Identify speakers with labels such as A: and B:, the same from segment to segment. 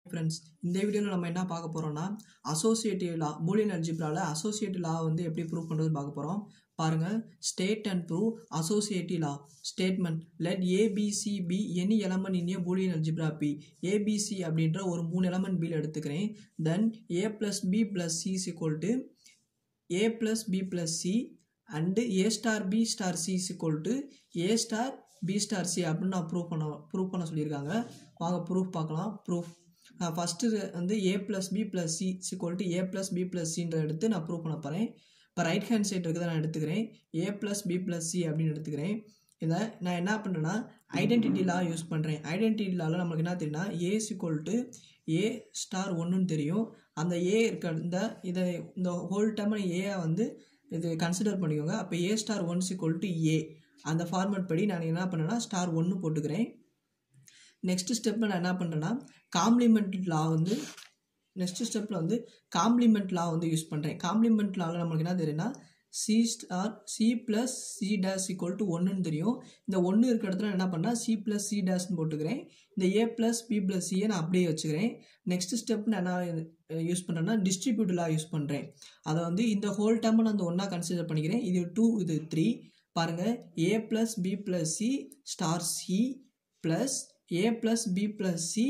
A: friends இந்த வீடியோவில் நம்ம என்ன பார்க்க போகிறோம்னா அசோசியேட்டிவ் லா பூலியன் அல்ஜிப்ராவில் அசோசியேட்டிவ் லா வந்து எப்படி ப்ரூவ் பண்ணுறது பார்க்க போகிறோம் பாருங்கள் state and prove associative law statement let A B C be any element in a Boolean algebra B A B C அப்படின்ற ஒரு மூணு எலமெண்ட் பியில் எடுத்துக்கிறேன் then A plus B plus C is equal to A plus B plus C and A star B star C is equal to A star B star C அப்படின்னு நான் prove பண்ண prove பண்ண சொல்லியிருக்காங்க வாங்க proof பார்க்கலாம் proof first வந்து A plus B plus C equal to A plus B plus சின்ற எடுத்து நான் ப்ரூவ் பண்ண போகிறேன் இப்போ ரைட் ஹேண்ட் சைடு இருக்கிறத நான் எடுத்துக்கிறேன் A plus B plus C அப்படின்னு எடுத்துக்கிறேன் இதை நான் என்ன பண்ணுறேன்னா ஐடென்டிட்டி லா யூஸ் பண்ணுறேன் ஐடென்டிட்டி லாவில் நம்மளுக்கு என்ன தெரியும்னா ஏ சிக்வல் டு ஏ ஸ்டார் ஒன்றுன்னு தெரியும் அந்த ஏ இருக்க இந்த இதை இந்த ஹோல் டைம் ஏயை வந்து இது கன்சிடர் பண்ணிக்கோங்க அப்போ A star one equal to A அந்த ஃபார்மேட் படி நான் என்ன பண்ணேன்னா ஸ்டார் ஒன்று போட்டுக்கிறேன் நெக்ஸ்ட் ஸ்டெப்பில் நான் என்ன பண்ணுறேன்னா காம்ப்ளிமெண்ட் லா வந்து நெக்ஸ்ட் ஸ்டெப்பில் வந்து காம்ப்ளிமெண்ட் லா வந்து யூஸ் பண்ணுறேன் காம்ப்ளிமெண்ட் லாவில் நம்மளுக்கு என்ன தெரியும்னா C star C plus C dash equal to ஒன்றுன்னு தெரியும் இந்த ஒன்று இருக்கிற இடத்துல நான் என்ன பண்ணால் சி ப்ளஸ் சி டேஸ்னு போட்டுக்கிறேன் இந்த ஏ ப்ளஸ் பி ப்ளஸ் சியை நான் அப்படியே வச்சுக்கிறேன் நெக்ஸ்ட் ஸ்டெப் நான் என்ன யூஸ் பண்ணுறேன்னா டிஸ்ட்ரிபியூட் லா யூஸ் பண்ணுறேன் அதை வந்து இந்த ஹோல் டேர்மை நான் அந்த ஒன்றா கன்சிடர் பண்ணிக்கிறேன் இது டூ இது த்ரீ பாருங்கள் A plus B plus C star C plus A plus B plus C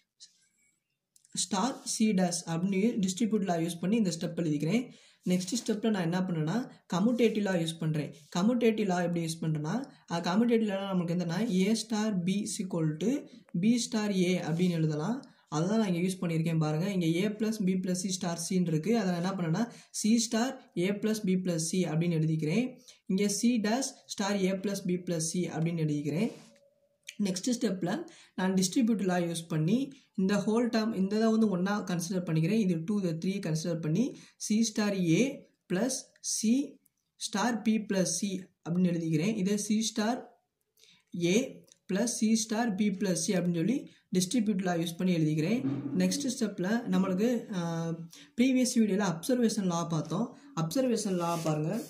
A: star C dash அப்படின்னு டிஸ்ட்ரிபியூட் லா யூஸ் பண்ணி இந்த ஸ்டெப் எழுதிக்கிறேன் நெக்ஸ்ட் ஸ்டெப்பில் நான் என்ன பண்ணேன்னா கம்யூட்டேட்டிவ் லா யூஸ் பண்ணுறேன் கம்யூட்டேட்டிவ் லா எப்படி யூஸ் பண்ணுறேன்னா கம்யூட்டேட்டிவ் லா நமக்கு என்னன்னா A star B equal to B star A அப்படின்னு எழுதலாம் அதுதான் நான் இங்கே யூஸ் பண்ணியிருக்கேன் பாருங்கள் இங்கே A plus B plus C star சின்னு இருக்குது அதை நான் என்ன பண்ணேன்னா C star A plus B plus C அப்படின்னு எழுதிக்கிறேன் இங்கே C dash star A plus B plus C அப்படின்னு எழுதிக்கிறேன் நெக்ஸ்ட் ஸ்டெப்பில் நான் டிஸ்ட்ரிபியூட் லா யூஸ் பண்ணி இந்த ஹோல் டேர்ம் இந்த இதை வந்து ஒன்றா கன்சிடர் பண்ணிக்கிறேன் இது டூ இதை த்ரீ கன்சிடர் பண்ணி C star A plus C star B plus C அப்படின்னு எழுதிக்கிறேன் இதே C star A plus C star B plus C அப்படின்னு சொல்லி டிஸ்ட்ரிபியூட் லா யூஸ் பண்ணி எழுதிக்கிறேன் நெக்ஸ்ட் ஸ்டெப்பில் நம்மளுக்கு ப்ரீவியஸ் வீடியோவில் அப்சர்வேஷன் லா பார்த்தோம் அப்சர்வேஷன் லா பாருங்கள்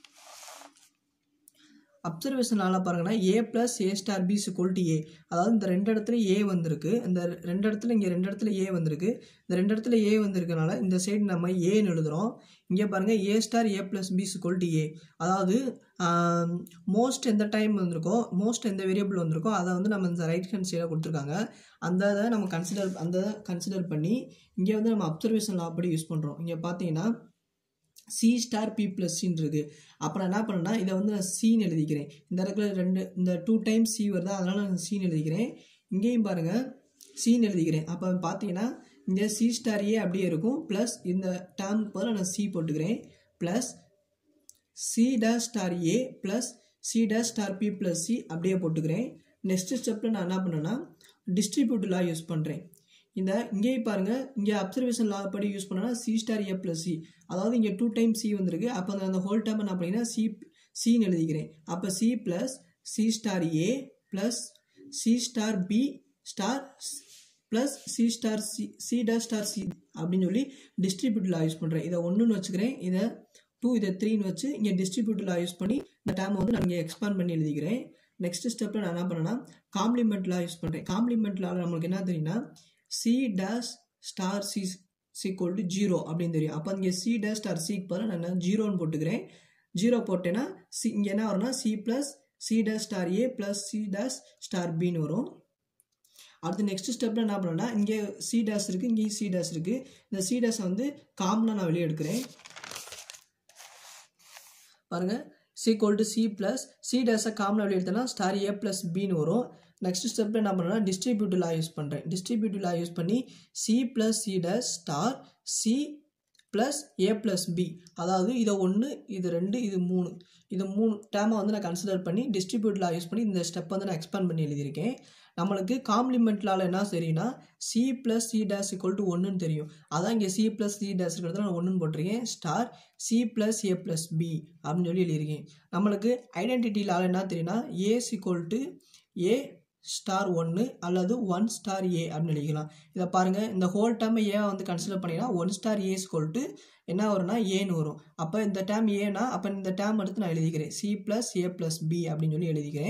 A: அப்சர்வேஷன் லாவில் பாருங்கன்னா A plus A star B equal A அதாவது இந்த ரெண்டு இடத்துல ஏ வந்திருக்கு இந்த ரெண்டு இடத்துல இங்கே ரெண்டு இடத்துல ஏ வந்திருக்கு இந்த ரெண்டு இடத்துல ஏ வந்திருக்கனால இந்த சைடு நம்ம ஏன்னு எழுதுகிறோம் இங்கே பாருங்கள் A star A plus B equal A அதாவது மோஸ்ட் எந்த டைம் வந்திருக்கோ மோஸ்ட் எந்த வேரியபிள் வந்திருக்கோ அதை வந்து நம்ம இந்த ரைட் ஹேண்ட் சைடாக கொடுத்துருக்காங்க அந்த இதை நம்ம கன்சிடர் அந்த கன்சிடர் பண்ணி இங்கே வந்து நம்ம அப்சர்வேஷன் லா படி யூஸ் பண்ணுறோம் இங்கே பார்த்தீங்கன்னா சி ஸ்டார் பி ப்ளஸ் சின்னு இருக்குது அப்புறம் என்ன பண்ணேன்னா இதை வந்து நான் சீன் எழுதிக்கிறேன் இந்த இடத்துல ரெண்டு இந்த டூ டைம்ஸ் சி வருதா அதனால் நான் சீன் எழுதிக்கிறேன் இங்கேயும் பாருங்கள் சீன் எழுதிக்கிறேன் அப்போ பார்த்தீங்கன்னா இந்த சி ஸ்டார் ஏ அப்படியே இருக்கும் ப்ளஸ் இந்த டேர்ம் பதில் நான் சி போட்டுக்கிறேன் plus C dash star A plus C dash star B plus C அப்படியே போட்டுக்கிறேன் நெக்ஸ்ட் ஸ்டெப்பில் நான் என்ன பண்ணேன்னா டிஸ்ட்ரிபியூட் லா யூஸ் பண்ணுறேன் இந்த இங்கேயும் பாருங்கள் இங்கே அப்சர்வேஷன் லா படி யூஸ் பண்ணனா C star A plus C அதாவது இங்கே டூ டைம் சி வந்திருக்கு அப்போ அந்த அந்த ஹோல் டைம் என்ன பண்ணிங்கன்னா சி சின்னு எழுதிக்கிறேன் அப்போ C plus C star A plus C star B star plus C star C C dash star C அப்படின்னு சொல்லி டிஸ்ட்ரிபியூட் லா யூஸ் பண்ணுறேன் இதை ஒன்றுன்னு வச்சுக்கிறேன் இதை டூ இதை த்ரீன்னு வச்சு இங்கே டிஸ்ட்ரிபியூட் லா யூஸ் பண்ணி இந்த டைம் வந்து நான் இங்கே எக்ஸ்பேண்ட் பண்ணி எழுதிக்கிறேன் நெக்ஸ்ட் ஸ்டெப்பில் நான் என்ன பண்ணேன்னா காம்ப்ளிமெண்ட் லா யூஸ் பண்ணுறேன் காம்ப்ளிமெண்ட் லாவில் நம்மளுக்கு என்ன தெரியும்னா C dash star C equal to zero அப்படின்னு தெரியும் அப்போ இங்கே சி டேஷ் ஸ்டார் சிக்கு பதிலாக நான் ஜீரோன்னு போட்டுக்கிறேன் ஜீரோ போட்டேன்னா சி இங்கே என்ன வரும்னா C plus C dash star A plus C dash star பின்னு வரும் அடுத்து நெக்ஸ்ட் ஸ்டெப்பில் என்ன பண்ணேன்னா இங்கே சி டேஷ் இருக்குது இங்கேயும் சி டேஷ் இருக்குது இந்த சி டேஷை வந்து காமனாக நான் வெளியே எடுக்கிறேன் பாருங்கள் equal to C plus C டேஸை காமனாக வெளியே எடுத்தேன்னா ஸ்டார் ஏ ப்ளஸ் பின்னு வரும் நெக்ஸ்ட் ஸ்டெப்பில் என்ன பண்ணுறேன்னா டிஸ்ட்ரிபியூட் லா யூஸ் பண்ணுறேன் டிஸ்ட்ரிபியூட் லா யூஸ் பண்ணி C plus C dash star C plus A plus B அதாவது இதை ஒன்று இது ரெண்டு இது மூணு இது மூணு டேமை வந்து நான் கன்சிடர் பண்ணி டிஸ்ட்ரிபியூட் லா யூஸ் பண்ணி இந்த ஸ்டெப் வந்து நான் எக்ஸ்பேண்ட் பண்ணி எழுதியிருக்கேன் நம்மளுக்கு காம்ப்ளிமெண்ட் லாவில் என்ன தெரியும்னா C plus C dash equal to ஒன்றுன்னு தெரியும் அதான் இங்கே சி ப்ளஸ் சி டேஸ் இருக்கிறது நான் ஒன்றுன்னு போட்டிருக்கேன் star C plus A plus B அப்படின்னு சொல்லி எழுதியிருக்கேன் நம்மளுக்கு ஐடென்டிட்டி லாவில் என்ன தெரியும்னா A equal to A star ஒன்று அல்லது ஒன் ஸ்டார் ஏ அப்படின்னு எழுதிக்கலாம் இதை பாருங்கள் இந்த ஹோல் டேர்மை ஏ வந்து கன்சிடர் பண்ணிங்கன்னா ஒன் ஸ்டார் ஏ ஸ்கோல்ட்டு என்ன வரும்னா ஏன்னு வரும் அப்போ இந்த டேம் ஏனா அப்போ இந்த டேம் எடுத்து நான் எழுதிக்கிறேன் C plus A plus B அப்படின்னு சொல்லி எழுதிக்கிறேன்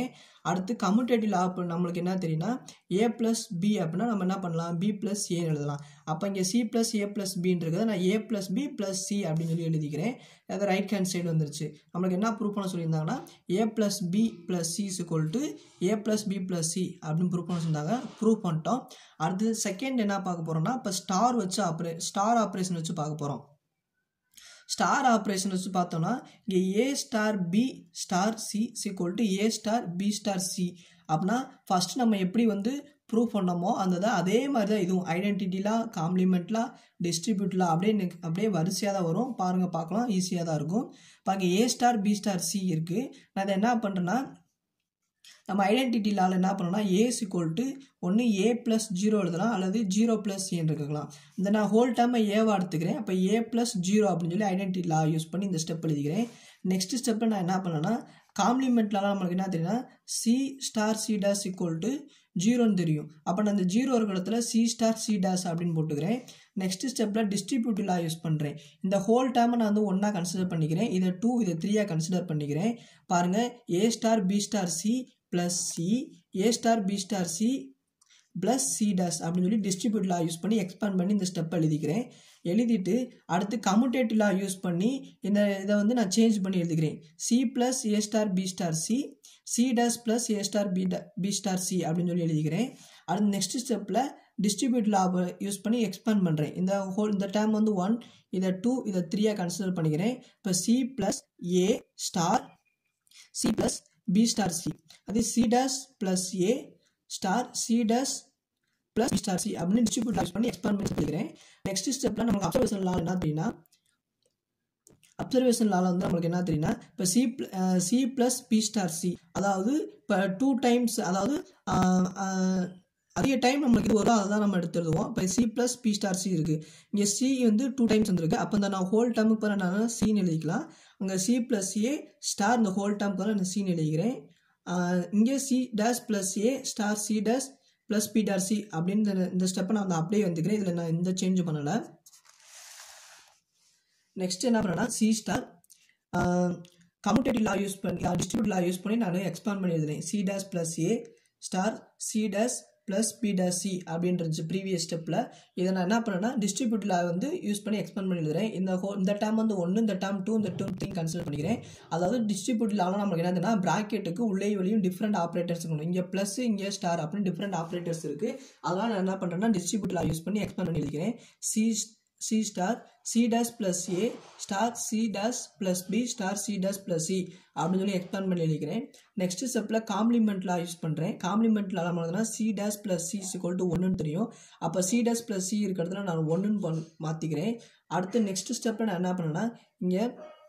A: அடுத்து கம்யூட்டேட்டிவ் லா நம்மளுக்கு என்ன தெரியும்னா ஏ ப்ளஸ் பி அப்படின்னா நம்ம என்ன பண்ணலாம் பி ப்ளஸ் ஏன்னு எழுதலாம் அப்போ இங்கே சி ப்ளஸ் ஏ ப்ளஸ் பின்றத நான் A plus B plus C அப்படின்னு சொல்லி எழுதிக்கிறேன் அது ரைட் ஹேண்ட் சைடு வந்துருச்சு நம்மளுக்கு என்ன ப்ரூவ் பண்ண சொல்லியிருந்தாங்கன்னா A plus B plus C equal to A plus B plus C அப்படின்னு ப்ரூவ் பண்ண சொல்லியிருந்தாங்க ப்ரூவ் பண்ணிட்டோம் அடுத்து செகண்ட் என்ன பார்க்க போகிறோம்னா இப்போ ஸ்டார் வச்சு ஆப்ரே ஸ்டார் ஆப்ரேஷன் வச்சு பார்க்க போகிறோம் ஸ்டார் ஆப்ரேஷன் வச்சு பார்த்தோம்னா இங்கே A star B star C equal to A star B star C அப்படின்னா ஃபஸ்ட் நம்ம எப்படி வந்து ப்ரூவ் பண்ணோமோ அந்த தான் அதே மாதிரி தான் இதுவும் ஐடென்டிட்டிலாம் காம்ப்ளிமெண்ட்லாம் டிஸ்ட்ரிபியூட்லாம் அப்படியே நெக் அப்படியே வரிசையாக தான் வரும் பாருங்கள் பார்க்கலாம் ஈஸியாக தான் இருக்கும் இப்போ அங்கே A star B star C இருக்குது நான் அதை என்ன பண்ணுறேன்னா நம்ம ஐடென்டிட்டிலால் என்ன பண்ணோம்னா ஏ சிக்வல் டு ஒன்று ஏ ப்ளஸ் ஜீரோ எழுதலாம் அல்லது ஜீரோ ப்ளஸ் ஏன்னு இருக்கலாம் இந்த நான் ஹோல் டைமை ஏவா எடுத்துக்கிறேன் அப்போ ஏ ப்ளஸ் ஜீரோ அப்படின்னு சொல்லி ஐடென்டிட்டி லா யூஸ் பண்ணி இந்த ஸ்டெப் எழுதிக்கிறேன் நெக்ஸ்ட் ஸ்டெப்பில் நான் என்ன பண்ணேன்னா காம்ப்ளிமெண்ட்லாம் நம்மளுக்கு என்ன தெரியும்னா C star C dash equal to ஜீரோன்னு தெரியும் அப்போ நான் இந்த ஜீரோ இருக்கிற இடத்துல சி ஸ்டார் சி டேஸ் அப்படின்னு போட்டுக்கிறேன் நெக்ஸ்ட் ஸ்டெப்பில் டிஸ்ட்ரிபியூட்டிவ் லா யூஸ் பண்ணுறேன் இந்த ஹோல் டைமை நான் வந்து ஒன்றா கன்சிடர் பண்ணிக்கிறேன் இதை டூ இதை த்ரீயாக கன்சிடர் பண்ணிக்கிறேன் பாருங்கள் A star B star C plus C A star B star C plus C dash அப்படின்னு சொல்லி டிஸ்ட்ரிபியூட் லா யூஸ் பண்ணி எக்ஸ்பேண்ட் பண்ணி இந்த ஸ்டெப் எழுதிக்கிறேன் எழுதிட்டு அடுத்து கம்யூட்டேட்டிவ் லா யூஸ் பண்ணி இந்த இதை வந்து நான் சேஞ்ச் பண்ணி எழுதிக்கிறேன் C plus A star B star C C dash plus A star B B star C அப்படின்னு சொல்லி எழுதிக்கிறேன் அடுத்து நெக்ஸ்ட் ஸ்டெப்பில் டிஸ்ட்ரிபியூட் லா யூஸ் பண்ணி எக்ஸ்பேண்ட் பண்ணுறேன் இந்த ஹோல் இந்த டேம் வந்து ஒன் இதை டூ இதை த்ரீயாக கன்சிடர் பண்ணிக்கிறேன் இப்போ C plus A star C plus B star C அது C dash plus A star C dash plus B star C அப்படின்னு டிஸ்ட்ரிபியூட் யூஸ் பண்ணி எக்ஸ்பேண்ட் பண்ணி சொல்லிக்கிறேன் நெக்ஸ்ட் ஸ்டெப்பில் நமக்கு அப்சர்வேஷன் லா என்ன தெரியும்னா அப்சர்வேஷன் லாவில் வந்து நம்மளுக்கு என்ன தெரியும்னா இப்போ C C plus B star C அதாவது இப்போ டூ டைம்ஸ் அதாவது அதிக டைம் நம்மளுக்கு இது வரும் அதை தான் நம்ம எடுத்து எழுதுவோம் இப்போ C plus B star C இருக்குது இங்கே சி வந்து டூ டைம்ஸ் வந்துருக்கு அப்போ இந்த நான் ஹோல் டேமுக்கு பிறகு நான் சின்னு எழுதிக்கலாம் அங்கே சி ப்ளஸ் ஏ ஸ்டார் இந்த ஹோல் டேமுக்கு பிறகு நான் சின்னு எழுதிக்கிறேன் இங்கே C dash plus A star C dash plus B star C அப்படின்னு இந்த- இந்த ஸ்டெப்பை நான் வந்து அப்படியே வந்துக்கிறேன் இதில் நான் எந்த சேஞ்சும் பண்ணலை நெக்ஸ்ட் என்ன பண்ணேன்னா C star commutative law use பண்ணி டிஸ்ட்ரிபியூட் லா யூஸ் பண்ணி நான் எக்ஸ்பேண்ட் பண்ணி எழுதுறேன் C dash plus A star C dash plus B dash C அப்படின்றது ப்ரீவியஸ் ஸ்டெப்பில் இதை நான் என்ன பண்ணேன்னா டிஸ்ட்ரிபியூட் லா வந்து யூஸ் பண்ணி எக்ஸ்பேண்ட் பண்ணி எழுதுறேன் இந்த ஹோ இந்த டேம் வந்து ஒன்று இந்த டேம் டூ இந்த டூ த்ரீ கன்சிடர் பண்ணிக்கிறேன் அதாவது டிஸ்ட்ரிபியூட் லாவில் நமக்கு என்னதுன்னா ப்ராக்கெட்டுக்கு உள்ளே வெளியும் டிஃப்ரெண்ட் ஆப்ரேட்டர்ஸ் இருக்கணும் இங்கே ப்ளஸ் இங்கே ஸ்டார் அப்படின்னு டிஃப்ரெண்ட் ஆப்ரேட்டர்ஸ் இருக்குது அதனால் நான் என்ன பண்ணுறேன்னா டிஸ்ட்ரிபியூட் லா யூஸ் பண்ணி எக்ஸ்பேண்ட் பண்ணி எழுதிக்கிறேன் C C star C dash plus A star C dash plus B star C dash plus C அப்படின்னு சொல்லி எக்ஸ்பேண்ட் பண்ணி எழுதிக்கிறேன் நெக்ஸ்ட் ஸ்டெப்பில் காம்ப்ளிமெண்ட் லா யூஸ் பண்ணுறேன் காம்ப்ளிமெண்ட் லா நம்மளுக்குனா C dash plus C equal to ஒன்றுன்னு தெரியும் அப்போ சி டேஸ் ப்ளஸ் சி இருக்கிறதுல நான் ஒன்றுன்னு பண் மாற்றிக்கிறேன் அடுத்து நெக்ஸ்ட் ஸ்டெப்பில் நான் என்ன பண்ணேன்னா இங்கே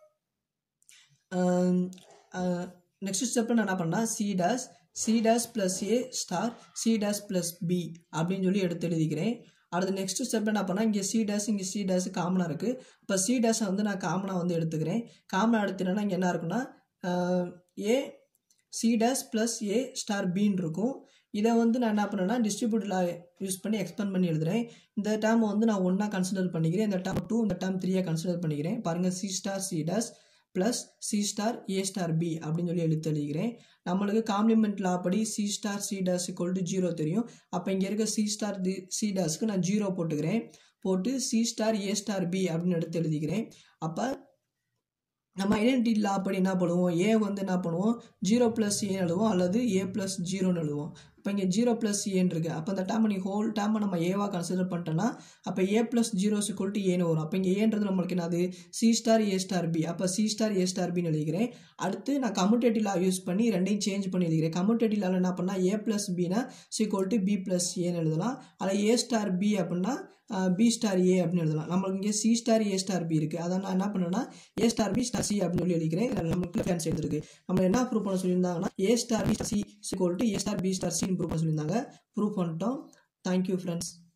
A: நெக்ஸ்ட் ஸ்டெப்பில் நான் என்ன பண்ணேன் C dash C dash plus A star C dash plus B அப்படின்னு சொல்லி எடுத்து எழுதிக்கிறேன் அடுத்து நெக்ஸ்ட் ஸ்டெப் என்ன பண்ணால் இங்கே சி டேஸ் இங்கே சி டேஸ் காமனாக இருக்குது இப்போ சி டேஸை வந்து நான் காமனாக வந்து எடுத்துக்கிறேன் காமனாக எடுத்துட்டேன்னா இங்கே என்ன இருக்குன்னா A C dash plus A star பின்னு இருக்கும் இதை வந்து நான் என்ன பண்ணேன்னா டிஸ்ட்ரிபியூட்டில் யூஸ் பண்ணி எக்ஸ்பேண்ட் பண்ணி எழுதுறேன் இந்த டேம் வந்து நான் ஒன்றா கன்சிடர் பண்ணிக்கிறேன் இந்த டேம் டூ இந்த டேம் த்ரீயாக கன்சிடர் பண்ணிக்கிறேன் பாருங்கள் C star C dash plus C star A star B அப்படின்னு சொல்லி எழுத்து எழுதிக்கிறேன் நம்மளுக்கு காம்ப்ளிமெண்ட் லா படி C star C dash equal to zero தெரியும் அப்போ இங்கே இருக்க சி ஸ்டார் தி சி டேஸ்க்கு நான் ஜீரோ போட்டுக்கிறேன் போட்டு C star A star B அப்படின்னு எடுத்து எழுதிக்கிறேன் அப்போ நம்ம ஐடென்டிட்டி லா படி என்ன பண்ணுவோம் ஏ வந்து என்ன பண்ணுவோம் ஜீரோ ப்ளஸ் ஏன்னு எழுதுவோம் அல்லது ஏ ப்ளஸ் ஜீரோன்னு எழுதுவோம் இப்போ இங்கே ஜீரோ ப்ளஸ் ஏன்னு இருக்குது அப்போ அந்த டேம் நீ ஹோல் டேமை நம்ம ஏவாக கன்சிடர் பண்ணிட்டோன்னா அப்போ A plus zero equal to ஏன்னு வரும் அப்போ இங்கே ஏன்றது நம்மளுக்கு என்னது C star A star B அப்போ சி ஸ்டார் ஏ ஸ்டார் பின்னு எழுதிக்கிறேன் அடுத்து நான் கம்யூட்டேட்டிவ் லா யூஸ் பண்ணி ரெண்டையும் சேஞ்ச் பண்ணி எழுதிக்கிறேன் கம்யூட்டேட்டிவ் லாவில் என்ன பண்ணால் ஏ ப்ளஸ் பினா சிக்வல் டு பி ப்ளஸ் ஏன்னு எழுதலாம் அதில் ஏ ஸ்டார் பி அப்படின்னா பி ஸ்டார் ஏ அப்படின்னு எழுதலாம் நம்மளுக்கு இங்கே C star A star B இருக்குது அதை நான் என்ன பண்ணேன்னா A star B star C அப்படின்னு சொல்லி எழுதிக்கிறேன் இதில் நம்மளுக்கு ஃபேன்ஸ் எடுத்துருக்கு நம்ம என்ன ப்ரூவ் பண்ண சொல்லியிருந்தாங்கன்னா A star B C equal to A star B star சின்னு ப்ரூவ் பண்ண சொல்லியிருந்தாங்க ப்ரூவ் பண்ணிட்டோம் தேங்க்யூ ஃப்ரெண்ட்ஸ்